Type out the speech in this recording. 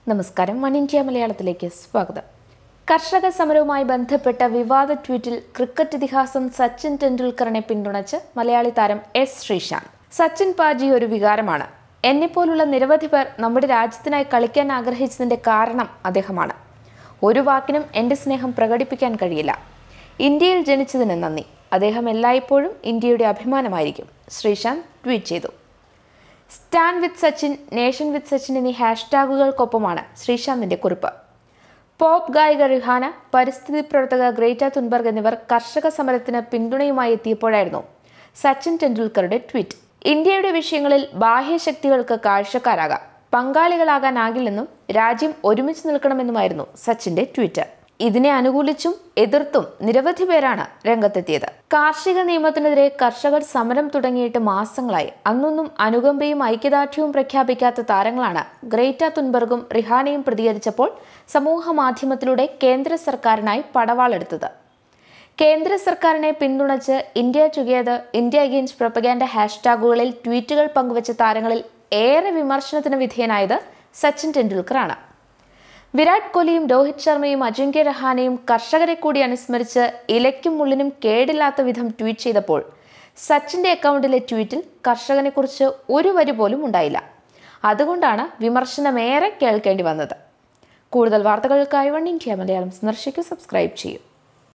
നമസ്കാരം one India മലയാളത്തിലേക്ക് സ്വാഗതം കർഷക സമരവുമായി ബന്ധപ്പെട്ട വിവാദ ട്വീറ്റിൽ ക്രിക്കറ്റ് ഇതിഹാസം സച്ചിൻ ടെണ്ടുൽക്കറിനെ പിന്തുണച്ച് മലയാളി താരം എസ് ശ്രീശാന്ത് സച്ചിൻ പാജി ഒരു വികാരമാണ് എന്നെപ്പോലുള്ള നിരവധി പേർ നമ്മുടെ രാജ്യത്തിനായി കളിക്കാൻ ആഗ്രഹിച്ചതിന്റെ കാരണം അദ്ദേഹമാണ് ഒരു വാക്കിനും എൻ്റെ സ്നേഹം പ്രകടിപ്പിക്കാൻ കഴിയില്ല ഇന്ത്യയിൽ ജനിച്ചതിന് നന്ദി അദ്ദേഹം എല്ലായ്പ്പോഴും ഇന്ത്യയുടെ അഭിമാനമായിരിക്കും ശ്രീശാന്ത് ട്വീറ്റ് ചെയ്തു stand with Sachin nation with Sachin എന്നീ ഹാഷ്ടാഗുകൾക്കൊപ്പമാണ് ശ്രീശാന്തിന്റെ കുറിപ്പ് പോപ്പ് ഗായിക റിഹാന പരിസ്ഥിതി പ്രവർത്തക ഗ്രേറ്റ തുൻബർഗ് എന്നിവർ കർഷക സമരത്തിന് പിന്തുണയുമായി എത്തിയപ്പോഴായിരുന്നു സച്ചിൻ ടെണ്ടുൽക്കറുടെ ട്വീറ്റ് ഇന്ത്യയുടെ വിഷയങ്ങളിൽ ബാഹ്യശക്തികൾക്ക് കാഴ്ചക്കാരാകാം പങ്കാളികളാകാനാകില്ലെന്നും രാജ്യം ഒരുമിച്ച് നിൽക്കണമെന്നുമായിരുന്നു സച്ചിന്റെ ട്വീറ്റ് ഇതിനെ അനുകൂലിച്ചും എതിർത്തും നിരവധി പേരാണ് രംഗത്തെത്തിയത് കാർഷിക നിയമത്തിനെതിരെ കർഷകർ സമരം തുടങ്ങിയിട്ട് മാസങ്ങളായി അന്നൊന്നും അനുകമ്പയും ഐക്യദാർഢ്യവും പ്രഖ്യാപിക്കാത്ത താരങ്ങളാണ് ഗ്രേറ്റ തുൻബർഗും റിഹാനയും പ്രതികരിച്ചപ്പോൾ സമൂഹ മാധ്യമത്തിലൂടെ കേന്ദ്ര സർക്കാരിനായി പടവാളെടുത്തത് കേന്ദ്ര സർക്കാരിനെ പിന്തുണച്ച് India together India against propaganda ഹാഷ്ടാഗുകളിൽ ട്വീറ്റുകൾ പങ്കുവച്ച താരങ്ങളിൽ ഏറെ വിമർശനത്തിന് വിധേയനായത് സച്ചിൻ ടെണ്ടുൽക്കറാണ് വിരാട് കോഹ്ലിയും രോഹിത് ശർമ്മയും അജിങ്ക്യ രഹാനെയും കർഷകരെ കൂടി അനുസ്മരിച്ച് ഇലയ്ക്കും മുള്ളിനും കേടില്ലാത്ത വിധം ട്വീറ്റ് ചെയ്തപ്പോൾ സച്ചിന്റെ അക്കൗണ്ടിലെ ട്വീറ്റിൽ കർഷകനെക്കുറിച്ച് ഒരു വരി പോലും ഉണ്ടായില്ല അതുകൊണ്ടാണ് വിമർശനമേറെ കേൾക്കേണ്ടി വന്നത് കൂടുതൽ വാർത്തകൾക്കായി വൺ ഇന്ത്യ മലയാളം സന്ദർശിക്കൂ സബ്സ്ക്രൈബ് ചെയ്യൂ